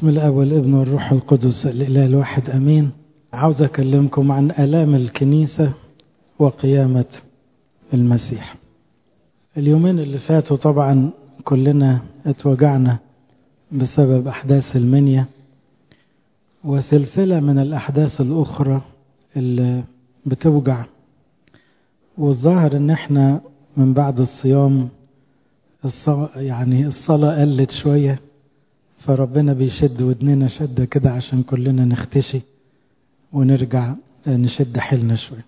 بسم الله والابن والروح القدس الإله الواحد أمين عاوز أكلمكم عن آلام الكنيسة وقيامة المسيح اليومين اللي فاتوا طبعا كلنا اتوجعنا بسبب أحداث المنيا وسلسلة من الأحداث الأخرى اللي بتوجع والظاهر ان احنا من بعد الصيام يعني الصلاة قلت شوية فربنا بيشد ودننا شدة كده عشان كلنا نختشي ونرجع نشد حيلنا شوية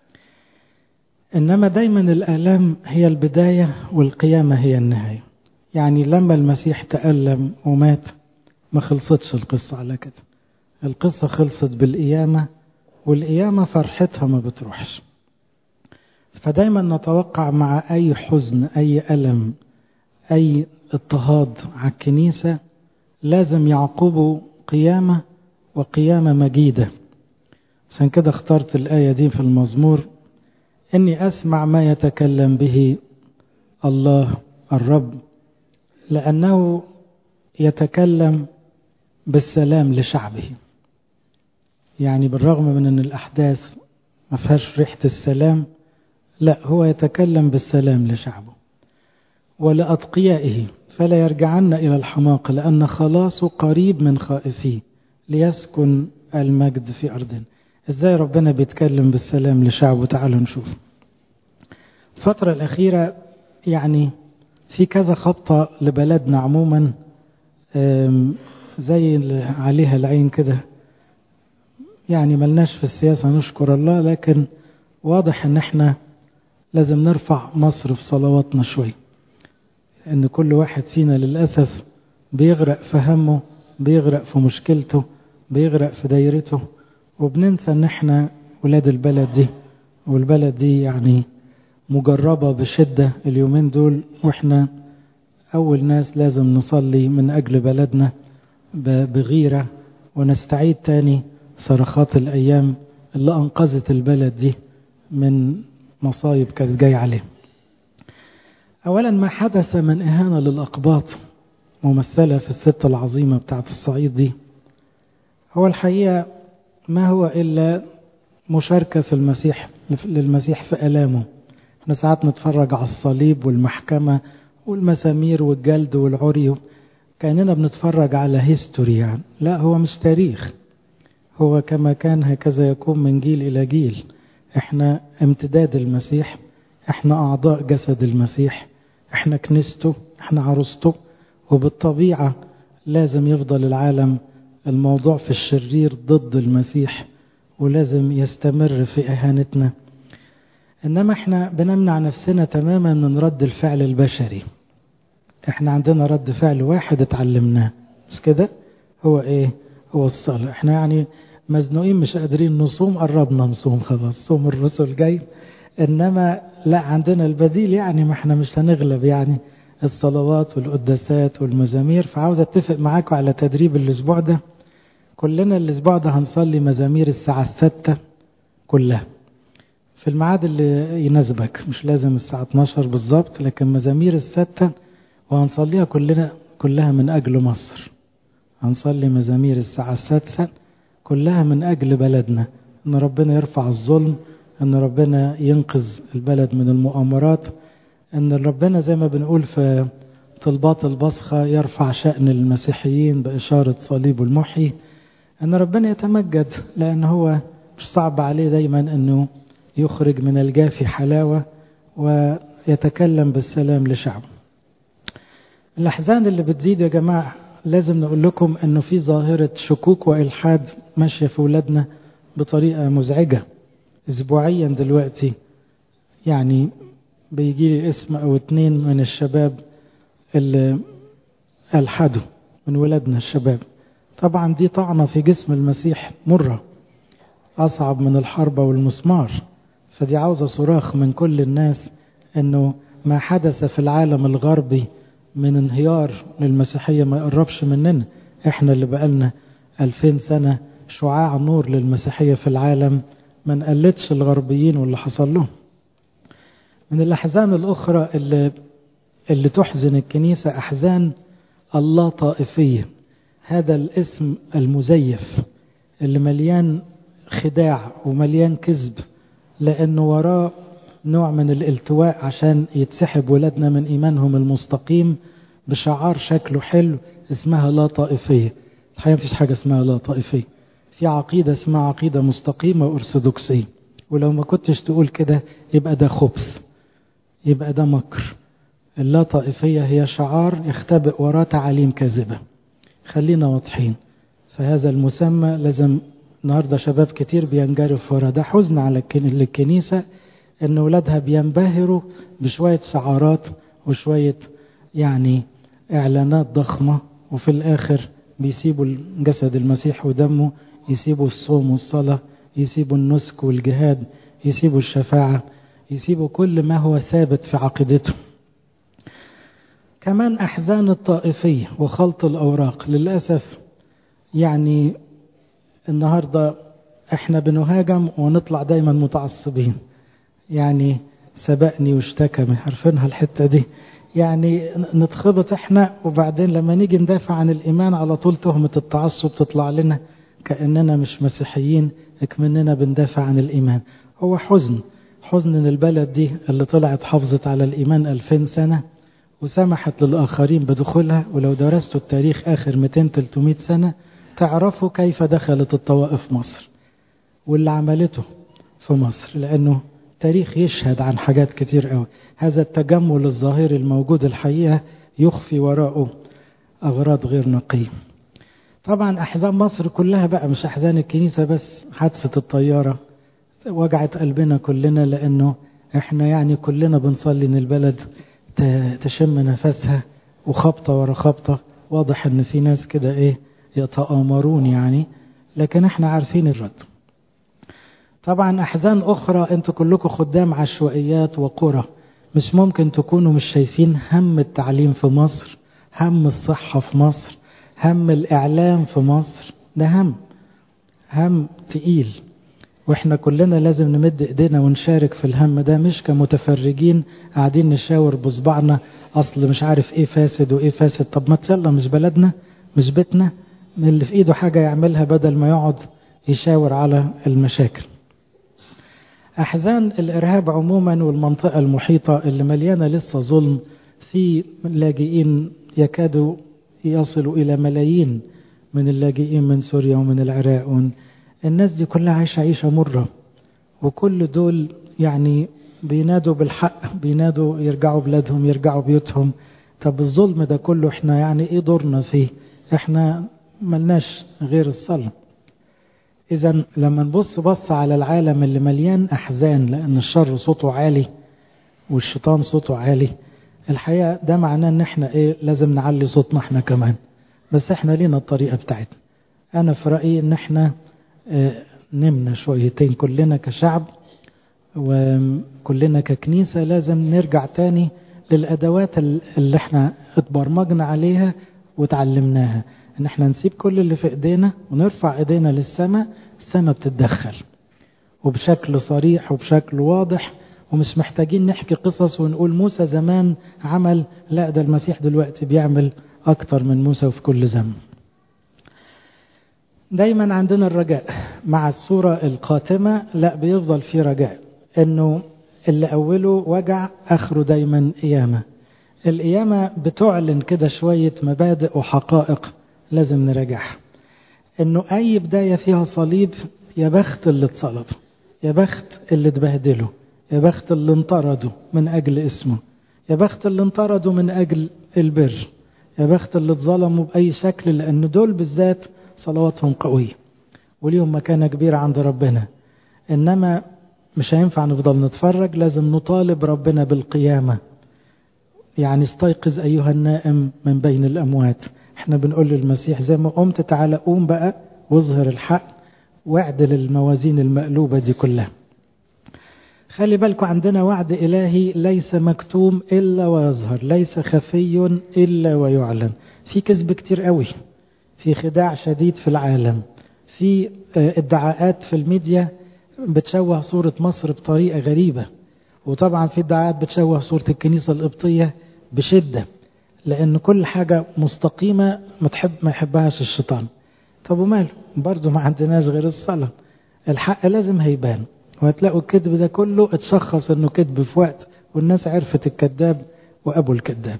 إنما دايما الآلام هي البداية والقيامة هي النهاية يعني لما المسيح تألم ومات ما خلصتش القصة على كده القصة خلصت بالقيامة والقيامة فرحتها ما بتروحش فدايما نتوقع مع أي حزن أي ألم أي اضطهاد على الكنيسة لازم يعقبه قيامة وقيامة مجيدة عشان كده اخترت الآية دي في المزمور إني أسمع ما يتكلم به الله الرب لأنه يتكلم بالسلام لشعبه يعني بالرغم من أن الأحداث ما فيهاش ريحة السلام لا هو يتكلم بالسلام لشعبه ولأتقيائه فلا يرجعن إلى الحماقة لأن خلاصه قريب من خائفيه ليسكن المجد في أرضنا إزاي ربنا بيتكلم بالسلام لشعبه تعالوا نشوف الفترة الأخيرة يعني في كذا خبطة لبلدنا عموما زي اللي عليها العين كده يعني ملناش في السياسة نشكر الله لكن واضح ان احنا لازم نرفع مصر في صلواتنا شوي ان كل واحد فينا للأسف بيغرق في همه بيغرق في مشكلته بيغرق في دايرته وبننسى ان احنا ولاد البلد دي والبلد دي يعني مجربة بشدة اليومين دول واحنا اول ناس لازم نصلي من اجل بلدنا بغيرة ونستعيد تاني صرخات الايام اللي انقذت البلد دي من مصايب كانت جاية عليه اولا ما حدث من اهانة للاقباط ممثلة في الست العظيمة بتاعت الصعيد دي هو الحقيقة ما هو إلا مشاركة في المسيح للمسيح في ألامه احنا ساعات نتفرج على الصليب والمحكمة والمسامير والجلد والعري كأننا بنتفرج على هيستوري يعني لا هو مش تاريخ هو كما كان هكذا يكون من جيل إلى جيل احنا امتداد المسيح احنا أعضاء جسد المسيح احنا كنيسته احنا عروسته وبالطبيعة لازم يفضل العالم الموضوع في الشرير ضد المسيح ولازم يستمر في إهانتنا إنما إحنا بنمنع نفسنا تماما من رد الفعل البشري إحنا عندنا رد فعل واحد اتعلمناه مش كده هو إيه هو الصلاة إحنا يعني مزنوقين مش قادرين نصوم قربنا نصوم خلاص صوم الرسل جاي إنما لا عندنا البديل يعني ما إحنا مش هنغلب يعني الصلوات والقداسات والمزامير فعاوز اتفق معاكم على تدريب الاسبوع ده كلنا الاسبوع ده هنصلي مزامير الساعة الستة كلها في الميعاد اللي يناسبك مش لازم الساعة 12 بالظبط لكن مزامير الستة وهنصليها كلنا كلها من أجل مصر هنصلي مزامير الساعة السادسة كلها من أجل بلدنا إن ربنا يرفع الظلم إن ربنا ينقذ البلد من المؤامرات ان ربنا زي ما بنقول في طلبات البصخة يرفع شأن المسيحيين بإشارة صليب المحي ان ربنا يتمجد لأن هو مش صعب عليه دايما أنه يخرج من الجافي حلاوة ويتكلم بالسلام لشعبه الأحزان اللي بتزيد يا جماعة لازم نقول لكم أنه في ظاهرة شكوك وإلحاد ماشية في ولادنا بطريقة مزعجة أسبوعيا دلوقتي يعني بيجي لي اسم او اتنين من الشباب اللي الحدوا من ولادنا الشباب طبعا دي طعنة في جسم المسيح مرة اصعب من الحربة والمسمار فدي عاوزة صراخ من كل الناس انه ما حدث في العالم الغربي من انهيار للمسيحية ما يقربش مننا احنا اللي بقالنا الفين سنة شعاع نور للمسيحية في العالم ما نقلتش الغربيين واللي حصل لهم من الأحزان الأخرى اللي, اللي تحزن الكنيسة أحزان الله طائفية هذا الاسم المزيف اللي مليان خداع ومليان كذب لأنه وراه نوع من الالتواء عشان يتسحب ولادنا من إيمانهم المستقيم بشعار شكله حلو اسمها لا طائفية الحقيقة مفيش حاجة اسمها لا طائفية في عقيدة اسمها عقيدة مستقيمة وأرثوذكسية ولو ما كنتش تقول كده يبقى ده خبث يبقى ده مكر اللا طائفية هي شعار يختبئ وراه تعاليم كاذبة خلينا واضحين فهذا المسمى لازم النهارده شباب كتير بينجرف ورا ده حزن على الكنيسة ان ولادها بينبهروا بشوية شعارات وشوية يعني اعلانات ضخمة وفي الاخر بيسيبوا جسد المسيح ودمه يسيبوا الصوم والصلاة يسيبوا النسك والجهاد يسيبوا الشفاعة يسيبوا كل ما هو ثابت في عقيدته كمان أحزان الطائفية وخلط الأوراق للأسف يعني النهاردة احنا بنهاجم ونطلع دايما متعصبين يعني سبقني واشتكى عارفينها الحتة دي يعني نتخبط احنا وبعدين لما نيجي ندافع عن الإيمان على طول تهمة التعصب تطلع لنا كأننا مش مسيحيين اكمننا بندافع عن الإيمان هو حزن حزن ان البلد دي اللي طلعت حافظت على الإيمان 2000 سنة وسمحت للآخرين بدخولها ولو درستوا التاريخ آخر 200-300 سنة تعرفوا كيف دخلت الطوائف مصر واللي عملته في مصر لأنه تاريخ يشهد عن حاجات كتير قوي هذا التجمل الظاهري الموجود الحقيقة يخفي وراءه أغراض غير نقية طبعا أحزان مصر كلها بقى مش أحزان الكنيسة بس حادثة الطيارة وجعت قلبنا كلنا لأنه احنا يعني كلنا بنصلي ان البلد تشم نفسها وخبطة ورا خبطة واضح ان في ناس كده ايه يتآمرون يعني لكن احنا عارفين الرد طبعا احزان اخرى انتوا كلكم خدام عشوائيات وقرى مش ممكن تكونوا مش شايفين هم التعليم في مصر هم الصحة في مصر هم الاعلام في مصر ده هم هم تقيل واحنا كلنا لازم نمد ايدينا ونشارك في الهم ده مش كمتفرجين قاعدين نشاور بصبعنا اصل مش عارف ايه فاسد وايه فاسد طب ما يلا مش بلدنا مش بيتنا من اللي في ايده حاجة يعملها بدل ما يقعد يشاور على المشاكل احزان الارهاب عموما والمنطقة المحيطة اللي مليانة لسه ظلم في لاجئين يكادوا يصلوا الى ملايين من اللاجئين من سوريا ومن العراق الناس دي كلها عايشة عيشة مرة وكل دول يعني بينادوا بالحق بينادوا يرجعوا بلادهم يرجعوا بيوتهم طب الظلم ده كله احنا يعني ايه دورنا فيه احنا ملناش غير الصلاة اذا لما نبص بص على العالم اللي مليان احزان لان الشر صوته عالي والشيطان صوته عالي الحقيقة ده معناه ان احنا ايه لازم نعلي صوتنا احنا كمان بس احنا لينا الطريقة بتاعتنا انا في رأيي ان احنا نمنا شويتين كلنا كشعب وكلنا ككنيسة لازم نرجع تاني للأدوات اللي احنا اتبرمجنا عليها وتعلمناها ان احنا نسيب كل اللي في ايدينا ونرفع ايدينا للسماء السماء بتتدخل وبشكل صريح وبشكل واضح ومش محتاجين نحكي قصص ونقول موسى زمان عمل لا ده المسيح دلوقتي بيعمل اكتر من موسى في كل زمن دايما عندنا الرجاء مع الصورة القاتمة لا بيفضل في رجاء انه اللي اوله وجع اخره دايما قيامة القيامة بتعلن كده شوية مبادئ وحقائق لازم نراجعها انه اي بداية فيها صليب يا بخت اللي اتصلب يا بخت اللي اتبهدلوا يا بخت اللي انطردوا من اجل اسمه يا بخت اللي انطردوا من اجل البر يا بخت اللي اتظلموا باي شكل لان دول بالذات صلواتهم قوية وليهم مكانة كبيرة عند ربنا إنما مش هينفع نفضل نتفرج لازم نطالب ربنا بالقيامة يعني استيقظ أيها النائم من بين الأموات احنا بنقول للمسيح زي ما قمت تعالى قوم بقى واظهر الحق واعدل الموازين المقلوبة دي كلها خلي بالكم عندنا وعد إلهي ليس مكتوم إلا ويظهر ليس خفي إلا ويعلن في كذب كتير قوي في خداع شديد في العالم في ادعاءات في الميديا بتشوه صورة مصر بطريقة غريبة وطبعا في ادعاءات بتشوه صورة الكنيسة القبطية بشدة لأن كل حاجة مستقيمة ما تحب ما يحبهاش الشيطان طب وماله برضه ما عندناش غير الصلاة الحق لازم هيبان وهتلاقوا الكذب ده كله اتشخص انه كذب في وقت والناس عرفت الكذاب وابو الكذاب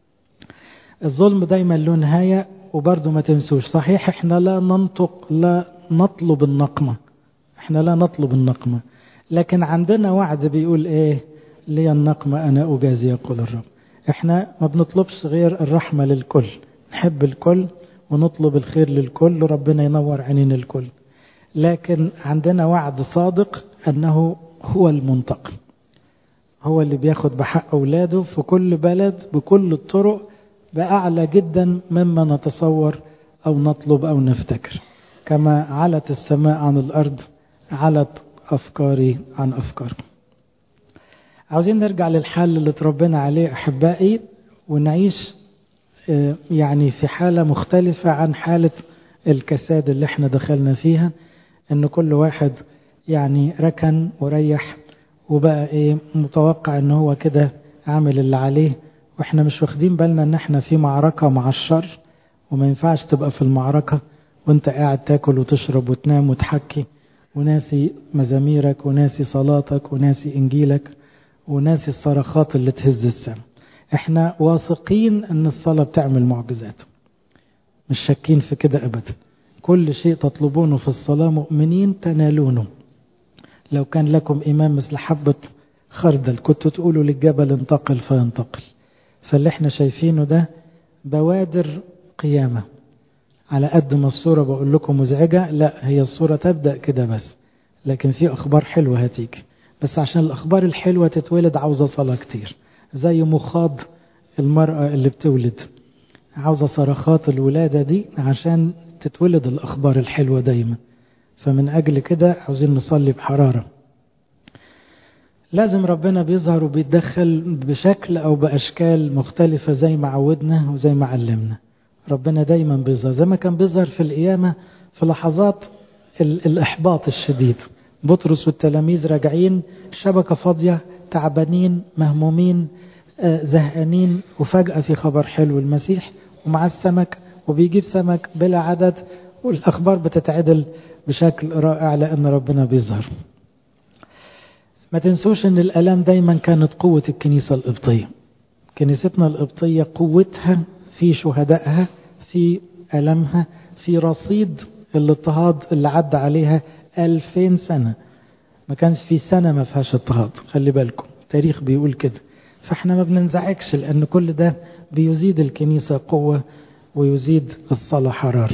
الظلم دايما له نهاية وبرضه ما تنسوش صحيح احنا لا ننطق لا نطلب النقمة احنا لا نطلب النقمة لكن عندنا وعد بيقول ايه لي النقمة انا اجازي يقول الرب احنا ما بنطلبش غير الرحمة للكل نحب الكل ونطلب الخير للكل وربنا ينور عينين الكل لكن عندنا وعد صادق انه هو المنتقم هو اللي بياخد بحق اولاده في كل بلد بكل الطرق باعلى جدا مما نتصور او نطلب او نفتكر كما علت السماء عن الارض علت افكاري عن افكاركم عاوزين نرجع للحال اللي تربينا عليه احبائي ونعيش يعني في حالة مختلفة عن حالة الكساد اللي احنا دخلنا فيها ان كل واحد يعني ركن وريح وبقى ايه متوقع ان هو كده عامل اللي عليه واحنا مش واخدين بالنا ان احنا في معركة مع الشر وما ينفعش تبقى في المعركة وانت قاعد تاكل وتشرب وتنام وتحكي وناسي مزاميرك وناسي صلاتك وناسي انجيلك وناسي الصرخات اللي تهز السماء احنا واثقين ان الصلاة بتعمل معجزات مش شاكين في كده ابدا كل شيء تطلبونه في الصلاة مؤمنين تنالونه لو كان لكم إمام مثل حبة خردل كنتوا تقولوا للجبل انتقل فينتقل فاللي احنا شايفينه ده بوادر قيامة على قد ما الصورة بقول لكم مزعجة لا هي الصورة تبدأ كده بس لكن في أخبار حلوة هتيجي بس عشان الأخبار الحلوة تتولد عاوزة صلاة كتير زي مخاض المرأة اللي بتولد عاوزة صرخات الولادة دي عشان تتولد الأخبار الحلوة دايما فمن أجل كده عاوزين نصلي بحرارة لازم ربنا بيظهر وبيتدخل بشكل أو بأشكال مختلفة زي ما عودنا وزي ما علمنا ربنا دايما بيظهر زي ما كان بيظهر في القيامة في لحظات الإحباط الشديد بطرس والتلاميذ راجعين شبكة فاضية تعبانين مهمومين زهقانين وفجأة في خبر حلو المسيح ومع السمك وبيجيب سمك بلا عدد والأخبار بتتعدل بشكل رائع لأن ربنا بيظهر ما تنسوش أن الألام دايما كانت قوة الكنيسة القبطية كنيستنا القبطية قوتها في شهدائها في ألمها في رصيد الاضطهاد اللي عدى عليها ألفين سنة ما كانش في سنة ما فيهاش اضطهاد خلي بالكم التاريخ بيقول كده فاحنا ما بننزعجش لأن كل ده بيزيد الكنيسة قوة ويزيد الصلاة حرارة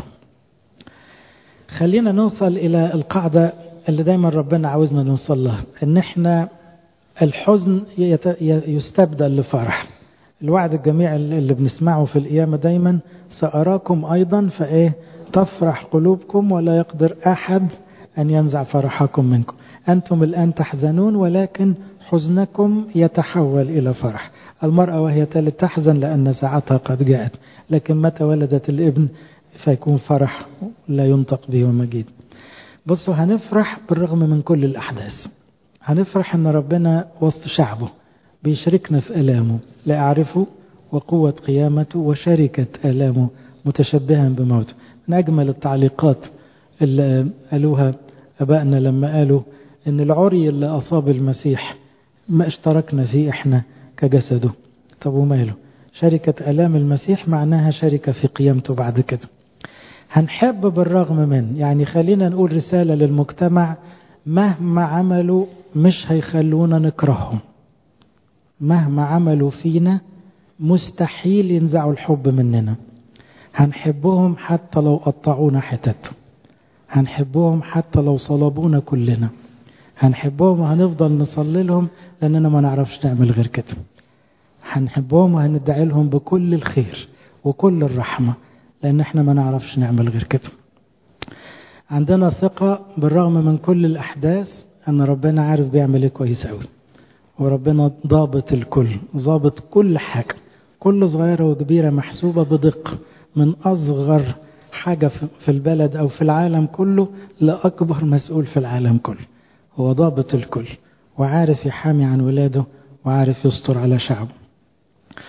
خلينا نوصل إلى القاعدة اللي دايما ربنا عاوزنا نوصل لها ان احنا الحزن يستبدل لفرح الوعد الجميع اللي بنسمعه في القيامة دايما سأراكم أيضا فإيه تفرح قلوبكم ولا يقدر أحد أن ينزع فرحكم منكم أنتم الآن تحزنون ولكن حزنكم يتحول إلى فرح المرأة وهي تلد تحزن لأن ساعتها قد جاءت لكن متى ولدت الابن فيكون فرح لا ينطق به ومجيد بصوا هنفرح بالرغم من كل الأحداث هنفرح أن ربنا وسط شعبه بيشركنا في ألامه لأعرفه وقوة قيامته وشركة ألامه متشبها بموته من أجمل التعليقات اللي قالوها أبائنا لما قالوا أن العري اللي أصاب المسيح ما اشتركنا فيه إحنا كجسده طب وماله شركة ألام المسيح معناها شركة في قيامته بعد كده هنحب بالرغم من يعني خلينا نقول رسالة للمجتمع مهما عملوا مش هيخلونا نكرههم مهما عملوا فينا مستحيل ينزعوا الحب مننا هنحبهم حتى لو قطعونا حتت هنحبهم حتى لو صلبونا كلنا هنحبهم وهنفضل نصلي لهم لأننا ما نعرفش نعمل غير كده هنحبهم وهندعي لهم بكل الخير وكل الرحمة لأن احنا ما نعرفش نعمل غير كده عندنا ثقة بالرغم من كل الأحداث أن ربنا عارف بيعمل ايه كويس أوي وربنا ضابط الكل ضابط كل حاجة كل صغيرة وكبيرة محسوبة بدقة من أصغر حاجة في البلد أو في العالم كله لأكبر مسؤول في العالم كله هو ضابط الكل وعارف يحامي عن ولاده وعارف يستر على شعبه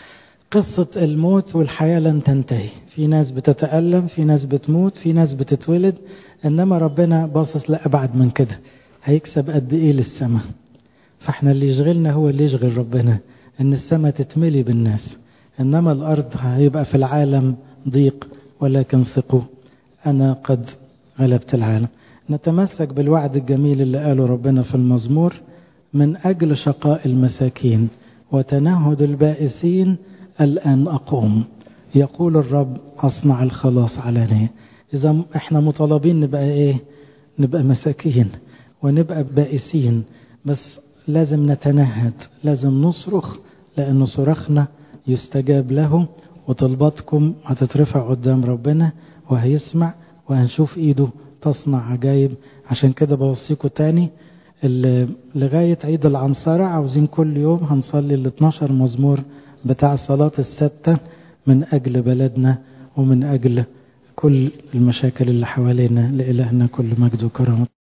قصة الموت والحياة لن تنتهي في ناس بتتألم في ناس بتموت في ناس بتتولد إنما ربنا باصص لأبعد من كده هيكسب قد إيه للسماء فاحنا اللي يشغلنا هو اللي يشغل ربنا إن السماء تتملي بالناس إنما الأرض هيبقى في العالم ضيق ولكن ثقوا أنا قد غلبت العالم نتمسك بالوعد الجميل اللي قاله ربنا في المزمور من أجل شقاء المساكين وتنهد البائسين الآن أقوم يقول الرب أصنع الخلاص علانية إذا احنا مطالبين نبقى إيه نبقى مساكين ونبقى بائسين بس لازم نتنهد لازم نصرخ لأن صرخنا يستجاب له وطلباتكم هتترفع قدام ربنا وهيسمع وهنشوف ايده تصنع عجائب عشان كده بوصيكم تاني لغاية عيد العنصرة عاوزين كل يوم هنصلي ال 12 مزمور بتاع صلاة الستة من أجل بلدنا ومن أجل كل المشاكل اللي حوالينا لإلهنا كل مجد وكرامة